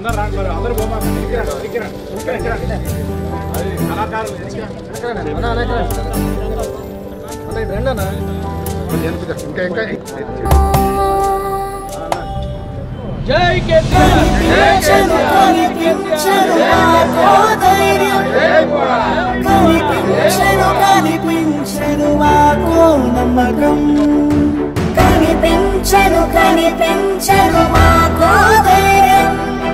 అందరు రాండి మరి అందరు పోమాక ఎక్కిరండి ఎక్కిరండి ఎక్కిరండి అది కళాకారులు ఎక్కిరండి. ఇంకా ఇంకా జై కేసీఆర్ కనిపించను కనిపించను మాకో ధైర్యం కనిపించను కనిపించను మాకో నమ్మకం కనిపించను కనిపించను మాకో ధైర్యం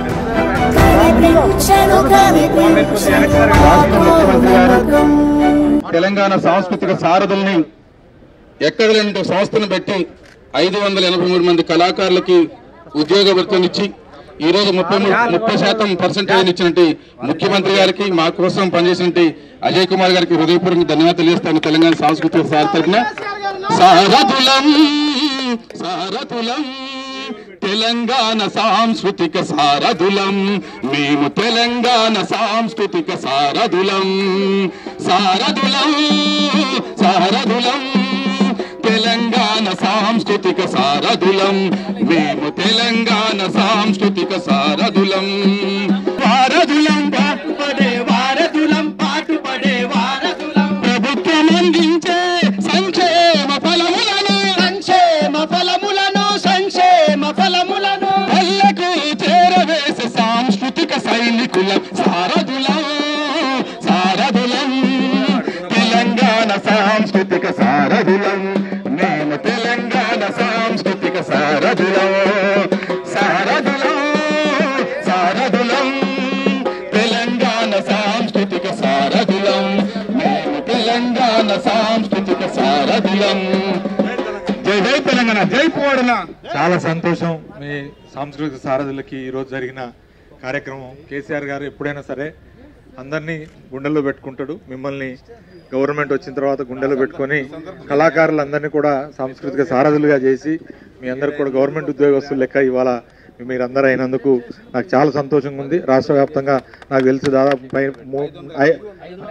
కనిపించను కనిపించను మాకో నమ్మకం తెలంగాణ సాంస్కృతిక సారథుల్ని ఎక్కడ లేని సంస్థను పెట్టి ఐదు వందల ఎనభై మూడు మంది కళాకారులకి ఉద్యోగ వృత్తినిచ్చి ఈ రోజు ముప్పై మూ- ముప్పై శాతం పర్సెంటేజ్ ఇచ్చినట్టు ముఖ్యమంత్రి గారికి మా కోసం పనిచేసినట్టు అజయ్ కుమార్ గారికి హృదయపూర్వక ధన్యవాదాలు తెలియజేస్తాను తెలంగాణ సాంస్కృతిక సార తరఫున సారథులం సారథులం తెలంగాణ సాంస్కృతిక సారథులం మేము తెలంగాణ సాంస్కృతిక సారథులం సారథులం సారథులం తెలంగాణ సాంస్కృతిక సారథులం మేము తెలంగాణ సాంస్కృతిక సారథులం వారధులం పాటుపడే వారధులం పాటుపడే వారధులం ప్రభుత్వం అందించే సంక్షేమ ఫలములను సంక్షేమ ఫలములను సంక్షేమ ఫలములను పల్లెకు చేరవేసే సాంస్కృతిక సైనికులం సారథులం సారథులం తెలంగాణ సాంస్కృతిక సారథులం మేము తెలంగాణ సాంస్కృతిక సారథులం సారథులం సారథులం తెలంగాణ సాంస్కృతిక సారథులం మేము తెలంగాణ సాంస్కృతిక సారథులం జై జై తెలంగాణ జై పోవడన చాలా సంతోషం మీ సాంస్కృతిక సారథులకి ఈరోజు జరిగిన కార్యక్రమం కేసీఆర్ గారు ఎప్పుడైనా సరే అందరినీ గుండెల్లో పెట్టుకుంటాడు మిమ్మల్ని గవర్నమెంట్ వచ్చిన తర్వాత గుండెలో పెట్టుకొని కళాకారులందరినీ కూడా సాంస్కృతిక సారథులుగా చేసి మీ అందరికి కూడా గవర్నమెంట్ ఉద్యోగస్తులు లెక్క ఇవాళ మీరందరూ అయినందుకు నాకు చాలా సంతోషంగా ఉంది రాష్ట్ర వ్యాప్తంగా నాకు తెలిసి దాదాపు పై మూ- ఐ-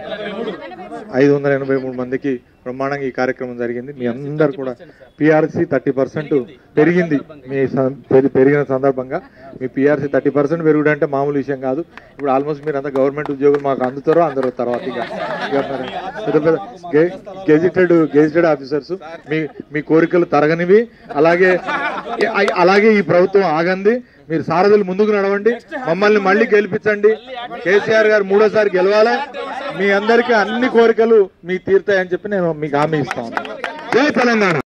ఐదు వందల ఎనభై మూడు మందికి బ్రహ్మాండంగా ఈ కార్యక్రమం జరిగింది మీ అందరు కూడా పిఆర్సీ థర్టీ పర్సెంట్ పెరిగింది మీ సం- పెరి- పెరిగిన సందర్భంగా మీ పిఆర్సీ థర్టీ పర్సెంట్ పెరుగుడు అంటే మామూలు విషయం కాదు ఇప్పుడు ఆల్మోస్ట్ మీరు అంతా గవర్నమెంట్ ఉద్యోగులు మాకు అందుతారో అందరూ తర్వాత ఇక ఇక మరి పెద్ద పెద్ద గె- గెజిటెడ్ గెజిటెడ్ ఆఫీసర్స్ మీ మీ కోరికలు తరగనివి అలాగే అ- అలాగే ఈ ప్రభుత్వం ఆగంది మీరు సారథులు ముందుకు నడవండి మమ్మల్ని మళ్ళీ గెలిపించండి కేసీఆర్ గారు మూడోసారి గెలవాలి మీ అందరికీ అన్ని కోరికలు మీ తీరుతాయని చెప్పి నేను మీకు హామీ ఇస్తాను జై తెలంగాణ